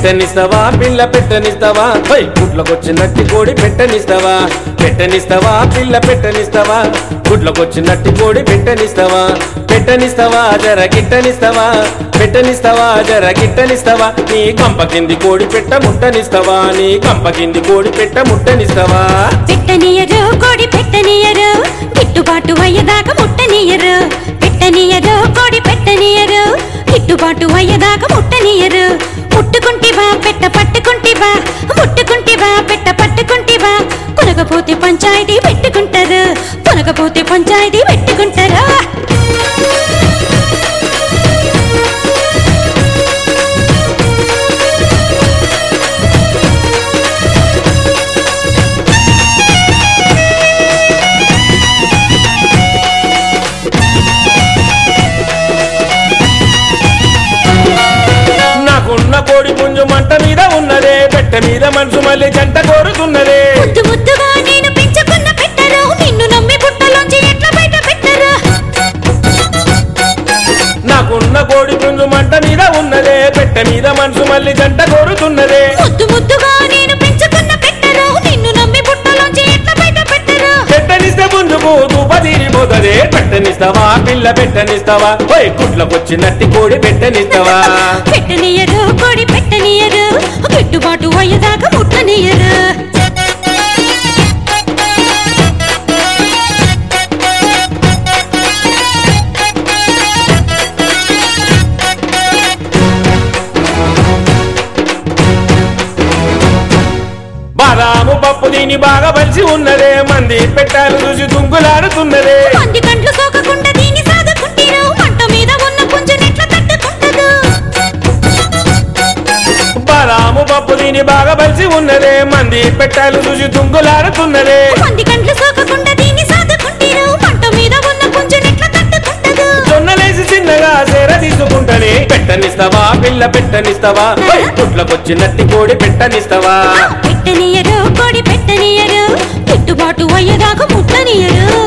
పెట్టనిస్తావా పిల్ల పెట్టనిస్తావా హోయ్ గుడ్లకొచ్చినట్టి కోడి పెట్టనిస్తావా పెట్టనిస్తావా పిల్ల పెట్టనిస్తావా గుడ్లకొచ్చినట్టి కోడి పెట్టనిస్తావా పెట్టనిస్తావా జర గిట్టనిస్తావా పెట్టనిస్తావా జర గిట్టనిస్తావా నీ కంప కింది కోడి పెట్ట ముట్టనిస్తావా నీ కంప కింది కోడి పెట్ట ముట్టనిస్తావా పెట్టనీయరు కోడి పెట్టనీయరు గిట్టుబాటు అయ్యేదాకా ముట్టనీయరు పెట్టనీయరు కోడి పెట్టనీయరు గిట్టుబాటు అయ్యేదాకా ముట్టనీయరు ముట్టుకుంటివా పెట్ట పట్టుకుంటివా ముట్టుకుంటివా పెట్ట పట్టుకుంటివా కొనకపోతే పంచాయతీ పెట్టుకుంటారు కొనకపోతే పంచాయతీ పెట్టుకుంటారా నాకున్న కోడి పుంజు మంట మీద ఉన్నదే పెట్ట మీద మనసు మళ్ళీ జంట కోరుతున్నదే ముద్దు ముద్దుగా నేను పెంచుకున్న పెట్టరు నిన్ను నమ్మి పుట్టలోంచి ఎట్లా బయట పెట్టరు నాకున్న కోడి పుంజు మంట మీద ఉన్నదే పెట్ట మీద మనసు మళ్ళీ జంట కోరుతున్నదే ముద్దు ముద్దుగా నేను పెంచుకున్న పెట్టరు నిన్ను నమ్మి పుట్టలోంచి ఎట్లా బయట పెట్టరు పెట్టనిస్తే పుంజుకు దూప తీరిపోతదే పెట్టనిస్తావా పిల్ల పెట్టనిస్తావా ఓయ్ గుడ్లకొచ్చినట్టి కోడి పెట్టనిస్తావా పెట్టనీయరు కోడి పెట్టనీయరు గిట్టుబాటు అయ్యేదాకా ముట్టనీయరు బాదాము పప్పు దీని బాగా బలిసి ఉన్నదే మంది పెట్టాలు చూసి తుంగులాడుతున్నదే మంది కండ్లు సోకకుండా దీన్ని సాదుకుంటారు మంట మీద ఉన్న పుంజునెట్లా తట్టుకుంటదు బాదాము పప్పు దీని బాగా బలిసి ఉన్నదే మంది పెట్టాలు చూసి తుంగులాడుతున్నదే మంది కండ్లు సోకకుండా దీన్ని సాదుకుంటారు మంట మీద ఉన్న పుంజునెట్లా తట్టుకుంటదు జొన్నలేసి చిన్నగా సేర తీసుకుంటనే పెట్టనిస్తావా పిల్ల పెట్టనిస్తావా ఓయ్ గుడ్లకొచ్చినట్టి కోడి పెట్టనిస్తావా పెట్టనీయరు కోడి పెట్టనీయరు గిట్టుబాటు అయ్యేదాకా ముట్టనీయరు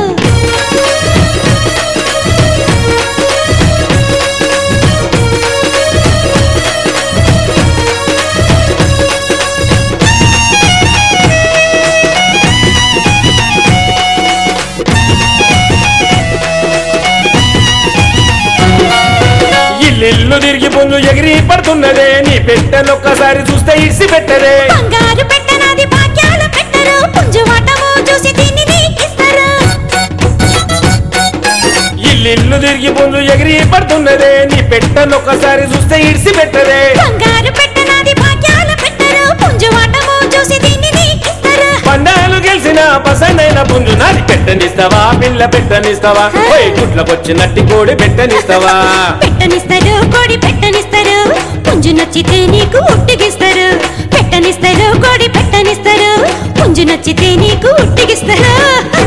ఇల్లు తిరిగి పుంజు ఎగిరి పడుతున్నదే నీ పెట్టనొక్కసారి చూస్తే ఇడిసి పెట్టదే బంగారు పెట్టనాది భాగ్యాల పెట్టరు పుంజు వాటము చూసి దీన్ని నీకిస్తారు ఇల్లు తిరిగి పుంజు ఎగిరి పడుతున్నదే నీ పెట్టనొక్కసారి చూస్తే ఇడిసి పెట్టదే బంగారు పెట్టనాది భాగ్యాల పెట్టరు పుంజు వాటము చూసి దీన్ని నీకిస్తారు పండాలు గెలిచిన పసందైన పుంజు నాది పెట్టనిస్తావా పిల్ల పెట్టనిస్తావా ఓయ్ గుడ్లకొచ్చినట్టి కోడి పెట్టనిస్తావా పెట్టనిస్తారు కోడి పెట్టనిస్తారు పుంజు నచ్చితే నీకు ఉట్టిగిస్తారు పెట్టనిస్తారు కోడి పెట్టనిస్తారు పుంజు నచ్చితే నీకు ఉట్టిగిస్తారు